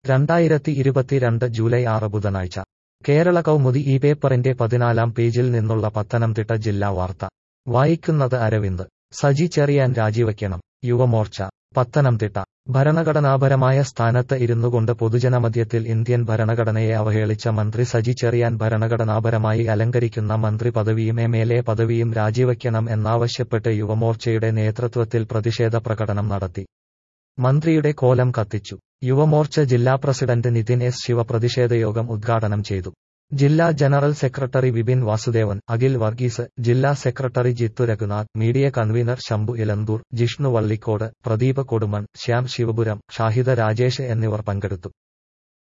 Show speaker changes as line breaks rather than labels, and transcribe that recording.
രണ്ടായിരത്തി ഇരുപത്തിരണ്ട് ജൂലൈ ആറ് ബുധനാഴ്ച കേരള കൗമുദി ഈ പേപ്പറിന്റെ പതിനാലാം പേജിൽ നിന്നുള്ള പത്തനംതിട്ട ജില്ലാ വാർത്ത വായിക്കുന്നത് അരവിന്ദ് സജി ചെറിയാൻ രാജിവയ്ക്കണം യുവമോർച്ച പത്തനംതിട്ട ഭരണഘടനാപരമായ സ്ഥാനത്ത് ഇരുന്നുകൊണ്ട് പൊതുജനമധ്യത്തിൽ ഇന്ത്യൻ ഭരണഘടനയെ അവഹേളിച്ച മന്ത്രി സജി ചെറിയാൻ ഭരണഘടനാപരമായി അലങ്കരിക്കുന്ന മന്ത്രി പദവിയും എം എൽ എ പദവിയും രാജിവയ്ക്കണം എന്നാവശ്യപ്പെട്ട് യുവമോർച്ചയുടെ നേതൃത്വത്തിൽ പ്രതിഷേധ പ്രകടനം നടത്തി മന്ത്രിയുടെ കോലം കത്തിച്ചു യുവമോർച്ച ജില്ലാ പ്രസിഡന്റ് നിതിൻ എസ് ശിവ പ്രതിഷേധയോഗം ഉദ്ഘാടനം ചെയ്തു ജില്ലാ ജനറൽ സെക്രട്ടറി വിപിൻ വാസുദേവൻ അഖിൽ വർഗീസ് ജില്ലാ secretary Jithu Raghunath media convener Shambhu Elanthoor Jishnu Vallikode Pradeep Kodumon Shyam Sivapuram Shahida Rajesh എന്നിവർ പങ്കെടുത്തു